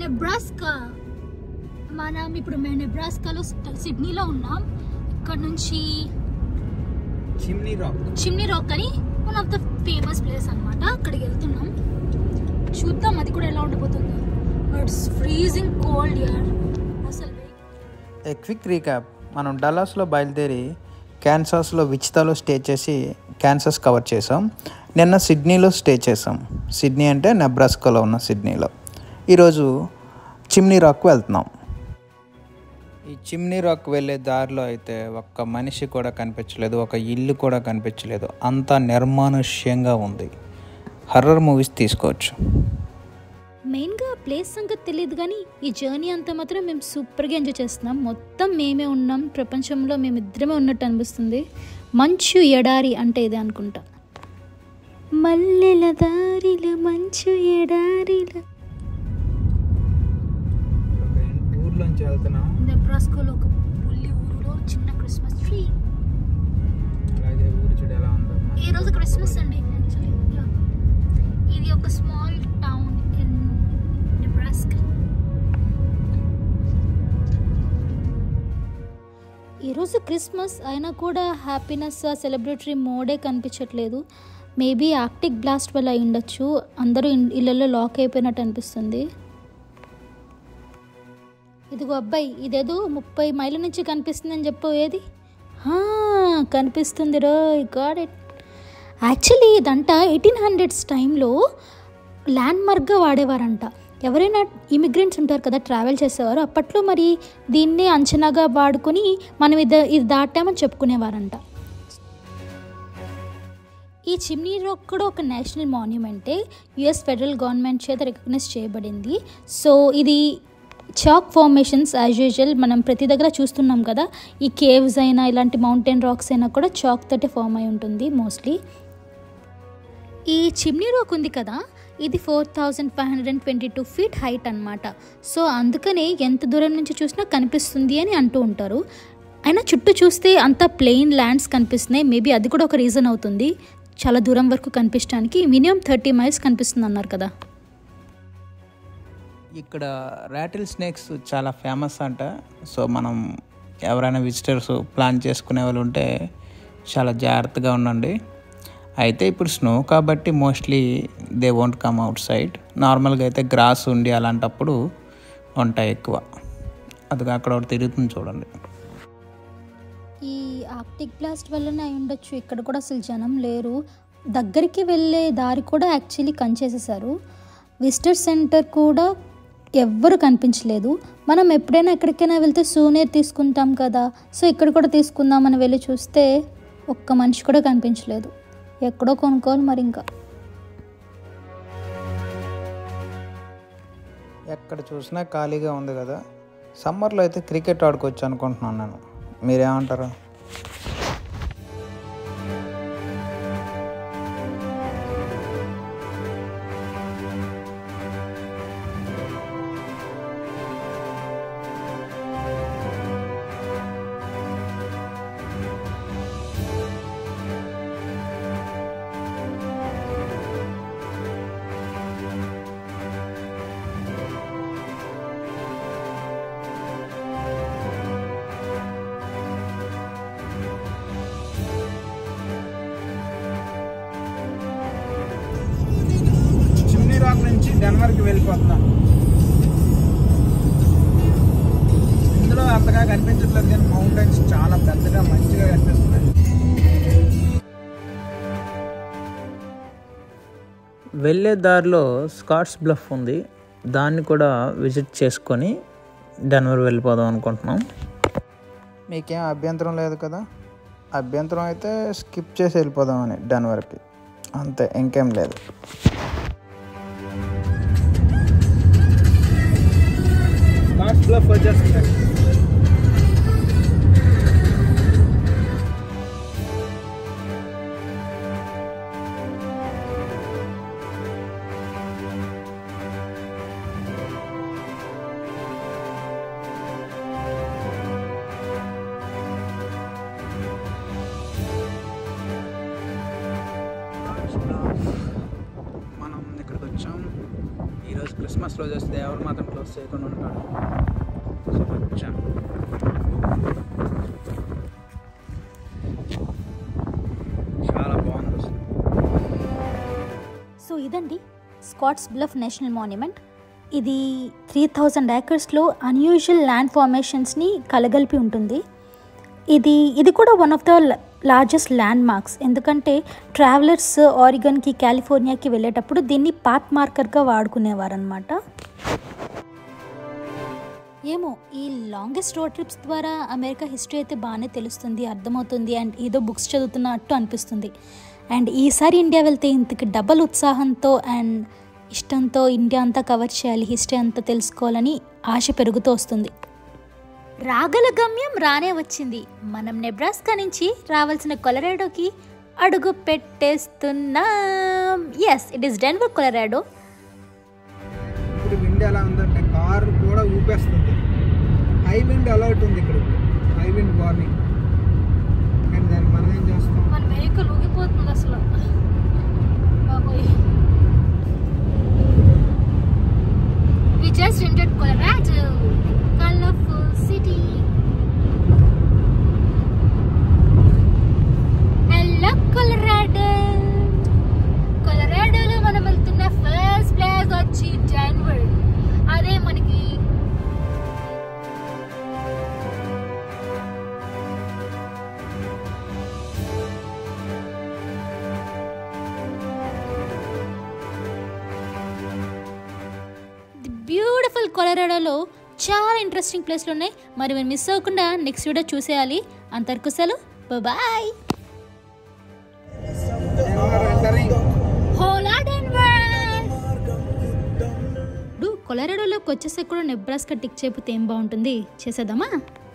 Nebraska మనం ఇప్పుడు మేము నెబ్రాస్కాలో సిడ్నీలో ఉన్నాం ఇక్కడ నుంచి చిమ్నీ రాక్ చిమ్నీ రాక్ అని one of the famous place అన్నమాట అక్కడికి వెళ్తున్నాం చూద్దాం అది కూడా ఎలా ఉండబోతుందో ఇట్స్ ఫ్రీజింగ్ కోల్డ్ ఇయర్ అసలు ఏ క్విక్ రీక్యాప్ మనం డల్లాస్లో బయలుదేరి క్యాన్సాస్లో విచితాలో స్టే చేసి క్యాన్సాస్ కవర్ చేసాం నిన్న సిడ్నీలో స్టే చేసాం సిడ్నీ అంటే నెబ్రాస్కోలో ఉన్న సిడ్నీలో ఈరోజు చిమ్నీ రాక్ వెళ్తున్నాం ఈ చిమ్నీ రాక్ వెళ్ళే దారిలో అయితే ఒక్క మనిషి కూడా కనిపించలేదు ఒక ఇల్లు కూడా కనిపించలేదు అంతా నిర్మానుష్యంగా ఉంది హర్రర్ మూవీస్ తీసుకోవచ్చు మెయిన్గా ప్లేస్ సంగతి తెలియదు కానీ ఈ జర్నీ అంతా మాత్రం మేము సూపర్గా ఎంజాయ్ చేస్తున్నాం మొత్తం మేమే ఉన్నాం ప్రపంచంలో మేము ఇద్దరమే ఉన్నట్టు అనిపిస్తుంది మంచు ఎడారి అంటే ఇదే అనుకుంటా మల్లెల దారిల మంచు ఎడారిల ఊర్లోంచి వెళ్తున్నాం నెబ్రాస్కోలో ఒక పుల్లి ఊరిలో చిన్న క్రిస్మస్ ట్రీ అలాగే ఊరు చూడు ఎలా ఉందో ఈ రోజు క్రిస్మస్ అండి యాక్చువల్లీ ఇది ఒక స్మాల్ టౌన్ ఇన్ నెబ్రాస్కా ఈరోజు క్రిస్మస్ అయినా కూడా హ్యాపీనెస్ సెలబ్రేటరీ మోడే కనిపించట్లేదు మేబీ ఆర్టిక్ బ్లాస్ట్ వల్ల అయి ఉండొచ్చు అందరూ ఇన్- ఇళ్ళల్లో లాక్ అయిపోయినట్టు అనిపిస్తుంది ఇదిగో అబ్బాయి ఇదేదో ముప్పై మైళ్ళ నుంచి కనిపిస్తుందని చెప్పు ఏది హా, కనిపిస్తుంది రో గాడ్ ఇట్ యాక్చువల్లీ ఇదంట ఎయిటీన్ హండ్రెడ్స్ టైంలో ల్యాండ్ మార్క్గా వాడేవారంట ఎవరైనా ఇమిగ్రెంట్స్ ఉంటారు కదా ట్రావెల్ చేసేవారు అప్పట్లో మరి దీన్ని అంచనాగా వాడుకొని మనం ఇది ఇది దాటామని చెప్పుకునేవారంట ఈ చిమ్నీ రాక్ కూడా ఒక నేషనల్ మాన్యుమెంటే యుఎస్ ఫెడరల్ గవర్నమెంట్ చేత రికగ్నైజ్ చేయబడింది సో ఇది చాక్ ఫార్మేషన్స్ యాజ్ యూజువల్ మనం ప్రతి దగ్గర చూస్తున్నాం కదా ఈ కేవ్స్ అయినా ఇలాంటి మౌంటైన్ రాక్స్ అయినా కూడా చాక్ తోటి ఫామ్ అయి ఉంటుంది మోస్ట్లీ ఈ చిమ్నీ రాక్ ఉంది కదా ఇది four thousand five hundred and twenty two feet height అనమాట సో అందుకనే ఎంత దూరం నుంచి చూసినా కనిపిస్తుంది అని అంటూ ఉంటారు అయినా చుట్టూ చూస్తే అంతా ప్లెయిన్ ల్యాండ్స్ కనిపిస్తున్నాయి మేబీ అది కూడా ఒక రీజన్ అవుతుంది చాలా దూరం వరకు కనిపించడానికి మినిమం థర్టీ మైల్స్ కనిపిస్తుంది అన్నారు కదా ఇక్కడ ర్యాటిల్ స్నేక్స్ చాలా ఫేమస్ అంట సో మనం ఎవరైనా విజిటర్స్ ప్లాన్ చేసుకునే వాళ్ళు ఉంటే చాలా జాగ్రత్తగా ఉండండి అయితే ఇప్పుడు స్నో కాబట్టి mostly they won't come outside నార్మల్గా అయితే గ్రాస్ ఉండి అలాంటప్పుడు ఉంటాయి ఎక్కువ అది అక్కడ ఒకటి తిరుగుతుంది చూడండి ఈ ఆర్టిక్ బ్లాస్ట్ వల్లనే అయి ఉండొచ్చు ఇక్కడ కూడా అసలు జనం లేరు దగ్గరికి వెళ్ళే దారి కూడా యాక్చువల్లీ కంచేసేసారు విజిటర్ సెంటర్ కూడా ఎవ్వరు కనిపించలేదు మనం ఎప్పుడైనా ఎక్కడికైనా వెళ్తే సూనేర్ తీసుకుంటాం కదా సో ఇక్కడ కూడా తీసుకుందామని వెళ్ళి చూస్తే ఒక్క మనిషి కూడా కనిపించలేదు ఎక్కడో కొనుక్కోవాలి మరి ఇంకా ఎక్కడ చూసినా ఖాళీగా ఉంది కదా సమ్మర్లో అయితే క్రికెట్ ఆడుకోవచ్చు అనుకుంటున్నాను నేను మీరేమంటారు చిమ్నీ రాక్ నుంచి డెన్వర్కి వెళ్ళిపోతున్నాం ఇందులో అంతగా కనిపించట్లేదు కానీ మౌంటైన్స్ చాలా పెద్దగా మంచిగా కనిపిస్తున్నాయి వెళ్ళే దారిలో స్కాట్స్ బ్లఫ్ ఉంది దాన్ని కూడా విజిట్ చేసుకొని డెన్వర్ వెళ్ళిపోదాం అనుకుంటున్నాం మీకేం అభ్యంతరం లేదు కదా అభ్యంతరం అయితే స్కిప్ చేసి వెళ్ళిపోదామని డెన్వర్కి అంతే ఇంకేం లేదు స్కాట్స్ బ్లఫ్ వచ్చేస్తుంది మనం ఇక్కడికి వచ్చాం ఈరోజు క్రిస్మస్ క్రిస్మస్ రోజు వస్తే ఎవరు మాత్రం క్లోజ్ చేయకుండా ఉంటాడు సో వచ్చాం చాలా బాగుంది అసలు సో ఇదండి స్కాట్స్ బ్లఫ్ నేషనల్ మాన్యుమెంట్ ఇది త్రీ థౌజండ్ ఏకర్స్లో అన్యూజువల్ ల్యాండ్ ఫార్మేషన్స్ని కలగలిపి ఉంటుంది ఇది ఇది కూడా one of the largest landmarks ఎందుకంటే ట్రావెలర్స్ ఆరిగన్కి కాలిఫోర్నియాకి వెళ్ళేటప్పుడు దీన్ని పాత్ మార్కర్గా వాడుకునేవారనమాట ఏమో ఈ లాంగెస్ట్ రోడ్ ట్రిప్స్ ద్వారా అమెరికా హిస్టరీ అయితే బాగానే తెలుస్తుంది అర్థమవుతుంది అండ్ ఏదో బుక్స్ చదువుతున్నట్టు అనిపిస్తుంది అండ్ ఈసారి ఇండియా వెళ్తే ఇంతకి డబల్ ఉత్సాహంతో అండ్ ఇష్టంతో ఇండియా అంతా కవర్ చేయాలి హిస్టరీ అంతా తెలుసుకోవాలని ఆశ పెరుగుతూ వస్తుంది రాగల గమ్యం రానే వచ్చింది మనం నెబ్రాస్కా నుంచి రావాల్సిన కొలరాడోకి అడుగు పెట్టేస్తున్నాం yes it is Denver Colorado ఇప్పుడు విండ్ ఎలా ఉందంటే కారు కూడా ఊపేస్తుంది హై విండ్ అలర్ట్ ఉంది ఇక్కడ హై విండ్ వార్నింగ్ కానీ దాన్ని మనం ఏం చేస్తాం మన వెహికల్ ఊగిపోతుంది అసలు బాబోయ్ We just entered Colorado, colorful city. Hello, Colorado. కొలరాడోలో మనం వెళ్తున్న ఫస్ట్ ప్లేస్ వచ్చి డెన్వర్ అదే మనకి ది బ్యూటిఫుల్ కొలరాడోలో చాలా ఇంట్రెస్టింగ్ ప్లేస్లు ఉన్నాయి మరి మీరు మిస్ అవ్వకుండా నెక్స్ట్ వీడియో చూసేయాలి అంతవరకు సెలవు బాయ్ హోలా డెన్వర్ ఇప్పుడు కొలరాడోలోకి వచ్చేసరికి కూడా నెబ్రాస్కా టిక్ చేయకపోతే ఏం బాగుంటుంది చేసేద్దామా